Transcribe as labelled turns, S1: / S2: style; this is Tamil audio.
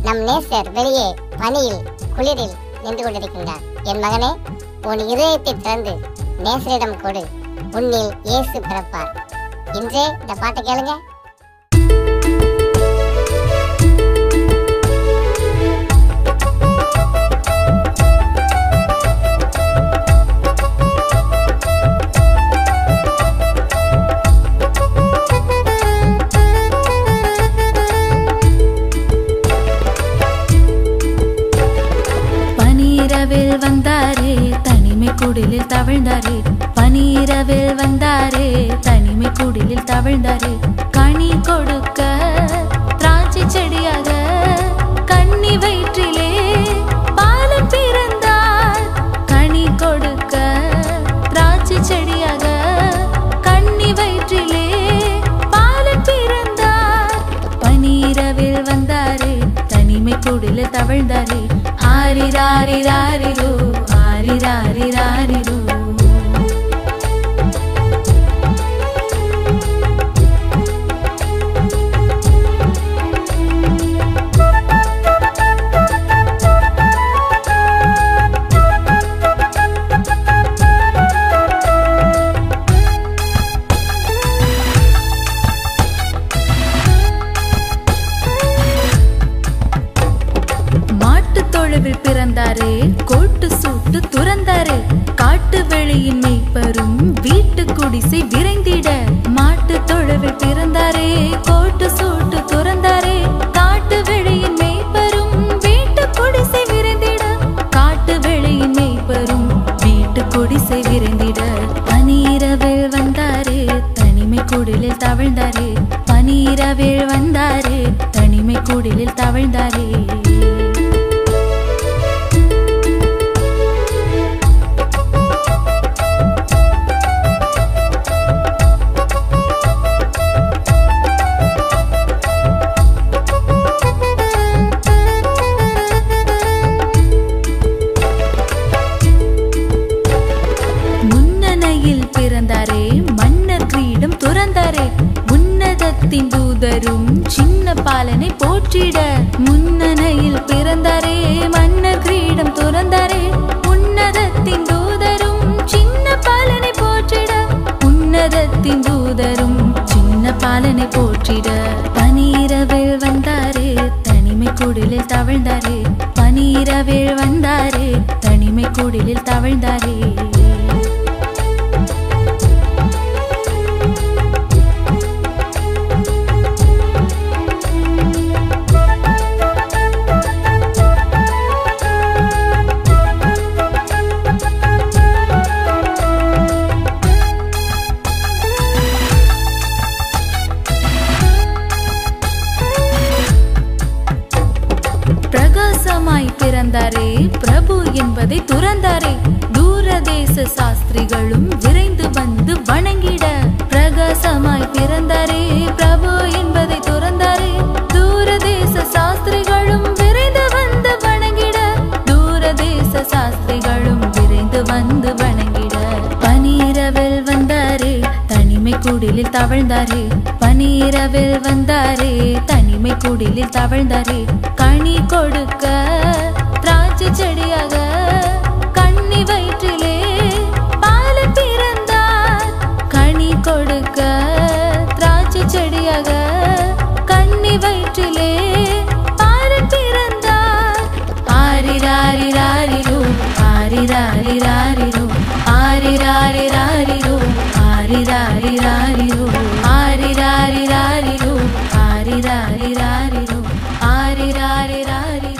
S1: நம் நேசர் வெளியே பனியில் குளிரில் நின்று கொண்டிருக்கின்றார் என் மகனே உன் இதயத்தை திறந்து நேசரிடம் கொடு உன்னில் இயேசு பிறப்பார் இன்றே இந்த பாட்டை கேளுங்க
S2: பனீரவில் வந்தாரே தனிமை குடிலில் தவிழ்ந்தாரே பனீரவில் வந்தாரே தனிமை குடிலில் தவிழ்ந்தாரே கனி கொடுக்க திராட்சை செடியாக கன்னி வயிற்றிலே பாலன் பிறந்தார் கனி கொடுக்க திராட்சை செடியாக கன்னி வயிற்றிலே பாலன் பிறந்தார் பனீரவில் வந்தாரே தனிமை குடில தவிழ்ந்தாரே ஆரிராரிராரிரோ ஆரிராரிராரிரோ மாட்டுத் தொழுவில் பிறந்தாரே கோட்டு சூட்டு துறந்தாரே காட்டு வெளியின் மெய்ப்பரும் வீட்டு குடிசை விரைந்திட மாட்டுத் தொழுவில் பிறந்தாரே கோட்டு சூட்டு துறந்தாரே காட்டு வெளியின் மெய்ப்பரும் வீட்டு குடிசை விரைந்திட காட்டு வெளியின் மெய்ப்பரும் வீட்டு குடிசை விரைந்திட பனீரவில் வந்தாரே தனிமை குடிலில் தவிழ்ந்தாரே பனீரவில் வந்தாரே தனிமை குடிலில் தவிழ்ந்தாரே முன்னணையில் பிறந்தாரே மன்னர் கிரீடம் துறந்தாரே உன்னதத்தின் தூதரும் சின்ன பாலனை போற்றிட முன்னணையில் பிறந்தாரே மன்னர் கிரீடம் துறந்தாரே உன்னதத்தின் தூதரும் சின்ன பாலனை போற்றிட உன்னதத்தின் தூதரும் சின்ன பாலனை போற்றிட பனீரவில் வந்தாரே தனிமை குடிலில் தவிழ்ந்தாரே பனீரவில் வந்தாரே தனிமை குடிலில் தவிழ்ந்தாரே பிரகாசமாய் பிறந்தாரே பிரபு என்பதை துறந்தாரே தூரதேச சாஸ்திரிகளும் விரைந்து வந்து வணங்கிட பிரகாசமாய் பிறந்தாரே பிரபு என்பதை துறந்தாரே தூரதேச சாஸ்திரிகளும் விரைந்து வந்து வணங்கிட தூரதேச சாஸ்திரிகளும் விரைந்து வந்து வணங்கிட பனீரவில் வந்தாரே தனிமை குடிலில் தவழ்ந்தாரே பனீரவில் வந்தாரே தனிமை குடிலில் தவழ்ந்தாரே கனி கொடுக்க திராட்சை செடியாக கன்னி வயிற்றிலே பால பிறந்தார் கனி கொடுக்க திராட்சை செடியாக கன்னி வயிற்றிலே பாலன் பிறந்தார் ஆரிராரிராரிரோ ஆரிராரிராரிரோ ஆரிராரிராரிரோ ஆரிராரிராரிரோ ஆரிராரிராரிரோ ஆரிராரிராரிரோ ஆரிராரிராரிரோ